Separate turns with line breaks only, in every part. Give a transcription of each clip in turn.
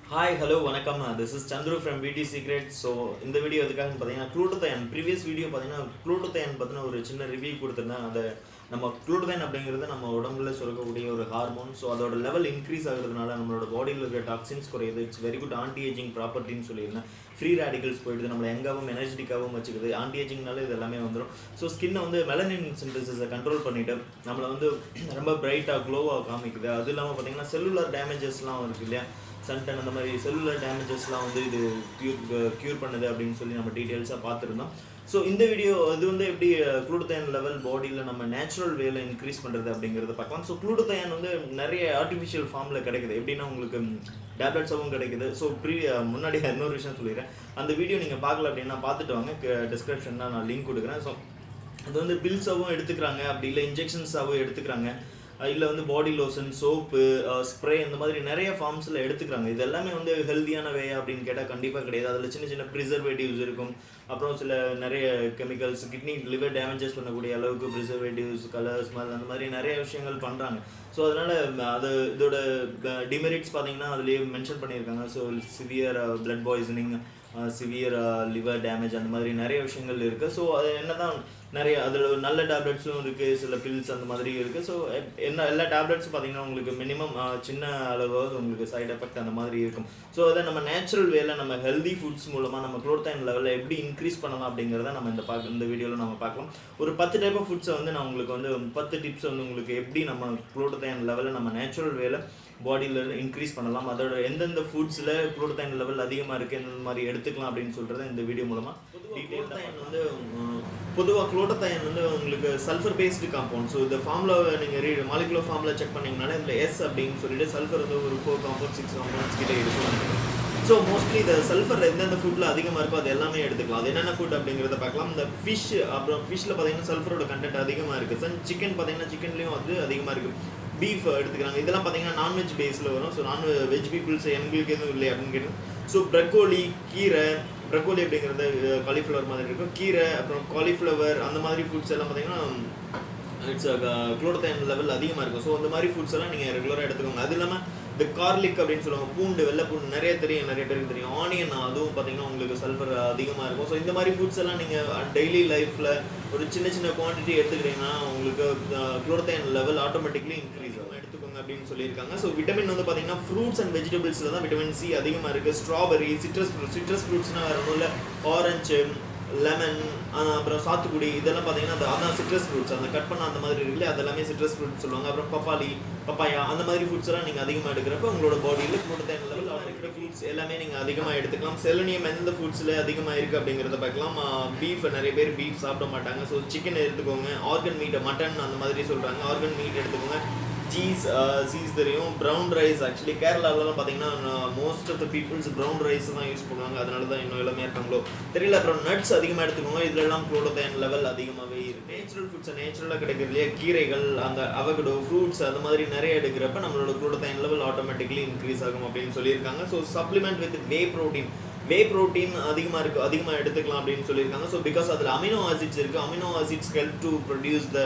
hi hello வணக்கம் this is Chandru from PD secret so இந்த video எதுக்காக பார்த்தீங்கன்னா க்ளூட்டோதயன் ப்ரீவியஸ் வீடியோ பார்த்தீங்கன்னா க்ளூட்டோதயன் பற்றின ஒரு சின்ன ரிவ்யூ கொடுத்துருந்தேன் அதை நம்ம க்ளூட்டோதயன் அப்படிங்கிறது நம்ம உடம்புல சுரக்கக்கூடிய ஒரு ஹார்மோன் ஸோ அதோட லெவல் இன்க்ரீஸ் ஆகுறதுனால நம்மளோட பாடியில் இருக்கிற டாக்ஸின்ஸ் குறையுது it's very good anti ageing ப்ராப்பர்ட்டின்னு சொல்லியிருந்தேன் ஃப்ரீ ரேடிகல்ஸ் போயிடுது நம்மளை எங்காவும் எனர்ஜெட்டிக்காகவும் வச்சுக்குது ஆன்டி ஏஜிங்னால இது எல்லாமே வந்துடும் ஸோ ஸ்கின்னை வந்து மெலனின் சிந்தசிஸை கண்ட்ரோல் பண்ணிட்டு நம்மளை வந்து ரொம்ப பிரைட்டாக க்ளோவாக காமிக்குது அது இல்லாமல் பார்த்தீங்கன்னா செல்லுலர் டேமேஜஸ்லாம் இருக்கு இல்லையா சன்டன் அந்த மாதிரி செல்லுலர் டேமேஜஸ்லாம் வந்து இது க்யூர் க்யூர் பண்ணுது அப்படின்னு சொல்லி நம்ம டீட்டெயில்ஸாக பார்த்துருந்தோம் ஸோ இந்த வீடியோ இது வந்து எப்படி குளூட்டோதயன் லெவல் பாடியில் நம்ம நேச்சுரல் வேல இன்க்ரீஸ் பண்ணுறது அப்படிங்கிறத பார்க்கலாம் ஸோ குளூட்டோதயன் வந்து நிறைய ஆர்டிஃபிஷியல் ஃபார்மில் கிடைக்குது எப்படின்னா உங்களுக்கு டேப்லெட்ஸாகவும் கிடைக்குது ஸோ ப்ரீ முன்னாடி இன்னொரு விஷயம் சொல்லிடுறேன் அந்த வீடியோ நீங்கள் பார்க்கல அப்படின்னா பார்த்துட்டு வாங்க டிஸ்கிரிப்ஷனில் நான் லிங்க் கொடுக்குறேன் ஸோ அது வந்து பில்ஸாகவும் எடுத்துக்கிறாங்க அப்படி இல்லை இன்ஜெக்ஷன்ஸாகவும் எடுத்துக்கிறாங்க இல்லை வந்து பாடி லோஷன் சோப்பு ஸ்ப்ரே இந்த மாதிரி நிறைய ஃபார்ம்ஸில் எடுத்துக்கிறாங்க இது எல்லாமே வந்து ஹெல்த்தியான வே அப்படின்னு கேட்டால் கண்டிப்பாக கிடையாது அதில் சின்ன சின்ன ப்ரிசர்வேட்டிவ்ஸ் இருக்கும் அப்புறம் சில நிறைய கெமிக்கல்ஸ் கிட்னி லிவர் டேமேஜஸ் பண்ணக்கூடிய அளவுக்கு ப்ரிசர்வேட்டிவ்ஸ் கலர்ஸ் மாதிரி அந்த மாதிரி நிறைய விஷயங்கள் பண்ணுறாங்க ஸோ அதனால் அது இதோட டிமெரிட்ஸ் பார்த்தீங்கன்னா அதுலேயே மென்ஷன் பண்ணியிருக்காங்க so severe blood poisoning severe liver damage அந்த மாதிரி நிறைய விஷயங்கள் இருக்குது ஸோ அது என்ன தான் நிறைய அதில் நல்ல டேப்லெட்ஸும் இருக்குது சில பில்ஸ் அந்த மாதிரி இருக்குது ஸோ என்ன எல்லா டேப்லெட்ஸும் பார்த்தீங்கன்னா உங்களுக்கு மினிமம் சின்ன அளவாவது உங்களுக்கு சைடு எஃபெக்ட் அந்த மாதிரி இருக்கும் ஸோ அதை நம்ம நேச்சுரல் வேல நம்ம ஹெல்தி ஃபுட்ஸ் மூலமாக நம்ம குளோத்தைன் லெவலில் எப்படி இன்க்ரீஸ் பண்ணலாம் அப்படிங்கிறத நம்ம இந்த பார்க்க இந்த வீடியோவில் நம்ம பார்க்கலாம் ஒரு பத்து டைப் ஆஃப் ஃபுட்ஸை வந்து நான் உங்களுக்கு வந்து பத்து டிப்ஸ் வந்து உங்களுக்கு எப்படி நம்ம குளோத்தைன் லெவலில் நம்ம நேச்சுரல் வேலை பாடியில் இன்க்ரீஸ் பண்ணலாம் அதோட எந்தெந்த ஃபுட்ஸில் குளோத்தைன் லெவல் அதிகமாக இருக்குது எந்தெந்த மாதிரி எடுத்துக்கலாம் அப்படின்னு சொல்கிறத இந்த வீடியோ மூலமாக டீட்டெயில் வந்து பொதுவாக குளோட்டத்தைன் வந்து உங்களுக்கு சல்ஃபர் பேஸ்டு காம்பவுண்ட் ஸோ இந்த ஃபார்மில் நீங்கள் ரீ மாலிகுலர் ஃபார்மில் செக் பண்ணிங்கனாலே இதில் எஸ் அப்படின்னு சொல்லிட்டு சல்ஃபர் வந்து ஒரு ஃபோர் காம்பவுண்ட் சிக்ஸ் காம்பவுண்ட்ஸ் கிட்ட இருக்கும் ஸோ மோஸ்ட்லி இந்த சல்ஃபர் எந்தெந்த ஃபுட்டில் அதிகமாக இருக்கோ அது எல்லாமே எடுத்துக்கலாம் அது என்னென்ன ஃபுட் அப்படிங்கிறத பார்க்கலாம் இந்த ஃபிஷ் அப்புறம் ஃபிஷ்ஷில் பார்த்தீங்கன்னா சல்ஃபரோட கண்டென்ட் அதிகமாக இருக்குது சார் சிக்கன் பார்த்தீங்கன்னா சிக்கன்லேயும் வந்து அதிகமாக இருக்குது பீஃப் எடுத்துக்கிறாங்க இதெல்லாம் பார்த்தீங்கன்னா நான்வெஜ் பேஸில் வரும் ஸோ நான் வெஜ் பீப்புள்ஸ் எங்களுக்கு எதுவும் இல்லை அப்படின்னு கேட்டு ஸோ ப்ரக்கோலி கீரை ப்ரக்கோலி அப்படிங்கிறது காலிஃப்ளவர் மாதிரி இருக்கும் கீரை அப்புறம் காலிஃப்ளவர் அந்த மாதிரி ஃபுட்ஸ் எல்லாம் பார்த்தீங்கன்னா இட்ஸ் குளோட்டத்தைன் லெவல் அதிகமாக இருக்கும் ஸோ அந்த மாதிரி ஃபுட்ஸ் எல்லாம் நீங்கள் ரெகுலராக எடுத்துக்கோங்க அது இல்லாமல் இந்த கார்லிக் அப்படின்னு சொல்லுவாங்க பூண்டு வெள்ளை பூண்டு நிறைய தெரியும் நிறைய பேருக்கு தெரியும் ஆனியன் அதுவும் பார்த்தீங்கன்னா உங்களுக்கு சல்ஃபர் அதிகமாக இருக்கும் ஸோ இந்த மாதிரி ஃபுட்ஸ் எல்லாம் நீங்கள் டெய்லி லைஃப்பில் ஒரு சின்ன சின்ன குவான்டிட்டி எடுத்துக்கிட்டீங்கன்னா உங்களுக்கு குளோட்டத்தைன் லெவல் ஆட்டோமேட்டிக்லி இன்க்ரீஸ் ஆகும் எடுத்துக்கோங்க அப்படின்னு சொல்லியிருக்காங்க ஸோ விட்டமின் வந்து பார்த்தீங்கன்னா ஃப்ரூட்ஸ் அண்ட் வெஜிடபிள்ஸில் தான் விட்டமின் சி அதிகமாக இருக்குது ஸ்ட்ராபெரி சிட்ரஸ் ஃப்ரூட் சிட்ரஸ் ஃப்ரூட்ஸ்னால் வேறு ஒன்றும் இல்லை ஆரஞ்சு லெமன் அப்புறம் சாத்துக்குடி இதெல்லாம் பார்த்தீங்கன்னா அந்த அதான் சிட்ரஸ் ஃப்ரூட்ஸ் அந்த கட் பண்ண அந்த மாதிரி இருக்குல்ல அதெல்லாமே சிட்ரஸ் ஃப்ரூட்ஸ் சொல்லுவாங்க அப்புறம் பப்பாளி பப்பாயா அந்த மாதிரி ஃப்ரூட்ஸ் எல்லாம் நீங்கள் அதிகமாக எடுக்கிறப்ப உங்களோட பாடியில் குளுட்டேன் லெவல் இருக்கிற ஃப்ரூட்ஸ் எல்லாமே நீங்கள் அதிகமாக எடுத்துக்கலாம் செலனியம் எந்த ஃபுட்ஸில் அதிகமாக இருக்குது அப்படிங்கிறத பார்க்கலாம் பீஃப் நிறைய பேர் பீஃப் சாப்பிட மாட்டாங்க ஸோ சிக்கன் எடுத்துக்கோங்க ஆர்கன் மீட் மட்டன் அந்த மாதிரி சொல்கிறாங்க ஆர்கன் மீட் எடுத்துக்கோங்க சீஸ் சீஸ் தெரியும் ப்ரௌன் ரைஸ் ஆக்சுவலி கேரளாவிலலாம் பார்த்தீங்கன்னா most of the peoples brown rice தான் யூஸ் பண்ணுவாங்க அதனால தான் இன்னும் எல்லாமே இருக்காங்களோ தெரியல அப்புறம் நட்ஸ் அதிகமாக எடுத்துக்கோங்க இதுலலாம் குளோட்டோதைன் லெவல் அதிகமாகவே இருக்குது நேச்சுரல் ஃபுட்ஸ் நேச்சுரலாக கிடைக்கிறது இல்லையா கீரைகள் அந்த அவகடோ ஃப்ரூட்ஸ் அந்த மாதிரி நிறைய எடுக்கிறப்ப நம்மளோட குளோட்டோதைன் லெவல் ஆட்டோமேட்டிக்லி இன்க்ரீஸ் ஆகும் அப்படின்னு சொல்லியிருக்காங்க so supplement with whey protein whey protein அதிகமாக இருக்குது அதிகமாக எடுத்துக்கலாம் அப்படின்னு சொல்லியிருக்காங்க ஸோ பிகாஸ் அதில் அமினோ ஆசிட்ஸ் இருக்குது amino acids help to produce the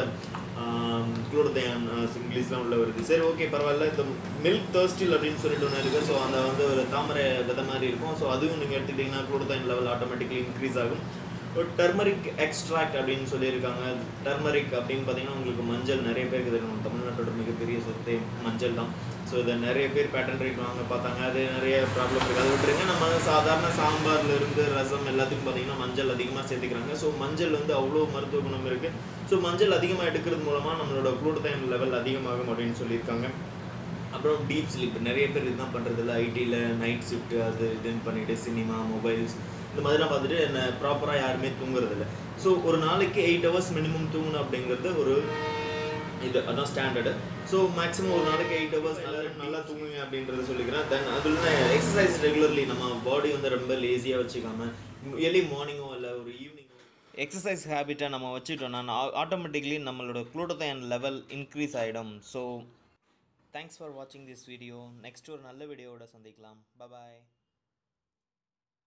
glutathione இங்கிலீஷ்லாம் உள்ள வருது சரி ஓகே பரவாயில்ல இந்த மில்க் தர்ஸ்டில் அப்படின்னு சொல்லிட்டு ஒன்று இருக்குது ஸோ அந்த வந்து ஒரு தாமரை விதை மாதிரி இருக்கும் ஸோ அதுவும் நீங்கள் எடுத்துக்கிட்டிங்கன்னா குளோட்டதைன் லெவல் ஆட்டோமேட்டிக்லி இன்க்ரீஸ் ஆகும் ஒரு டர்மரிக் எக்ஸ்ட்ராக்ட் அப்படின்னு சொல்லியிருக்காங்க டர்மரிக் அப்படின்னு பார்த்தீங்கன்னா உங்களுக்கு மஞ்சள் நிறைய பேருக்கு தெரியும் தமிழ்நாட்டோட மிகப்பெரிய சொத்தே மஞ்சள் தான் ஸோ இதை நிறைய பேர் பேட்டன் ரைட் வாங்க பார்த்தாங்க அது நிறைய ப்ராப்ளம் இருக்குது அதை விட்டுருங்க நம்ம சாதாரண சாம்பார்ல இருந்து ரசம் எல்லாத்துக்கும் பார்த்தீங்கன்னா மஞ்சள் அதிகமாக சேர்த்துக்கிறாங்க ஸோ மஞ்சள் வந்து அவ்வளோ மருத்துவ குணம் இருக்குது ஸோ மஞ்சள் அதிகமாக எடுக்கிறது மூலமாக நம்மளோட குளூட்டதைன் லெவல் அதிகமாகும் அப்படின்னு சொல்லியிருக்காங்க அப்புறம் டீப் ஸ்லீப் நிறைய பேர் இதுதான் பண்ணுறதில்ல ஐடியில் நைட் ஷிஃப்ட் அது இதுன்னு பண்ணிவிட்டு சினிமா மொபைல்ஸ் இந்த மாதிரிலாம் பார்த்துட்டு என்ன ப்ராப்பராக யாருமே தூங்குறதில்ல ஸோ ஒரு நாளைக்கு எயிட் ஹவர்ஸ் மினிமம் தூங்கணும் அப்படிங்கிறது ஒரு இது அதான் ஸ்டாண்டர்டு ஸோ மேக்ஸிமம் ஒரு நாளைக்கு எயிட் ஹவர்ஸ் நல்லா நல்லா தூங்குங்க அப்படின்றத சொல்லிக்கிறேன் தென் அதில் எக்ஸசைஸ் ரெகுலர்லி நம்ம பாடி வந்து ரொம்ப லேசியாக வச்சுக்காம எர்லி மார்னிங்கோ இல்லை ஒரு ஈவினிங்கோ எக்ஸசைஸ் ஹேபிட்டை நம்ம வச்சுட்டோம்னா ஆட்டோமேட்டிக்லி நம்மளோட குளோட்டோதைன் லெவல் இன்க்ரீஸ் ஆகிடும் ஸோ தேங்க்ஸ் ஃபார் வாட்சிங் திஸ் வீடியோ நெக்ஸ்ட் ஒரு நல்ல வீடியோவோட சந்திக்கலாம் பாய்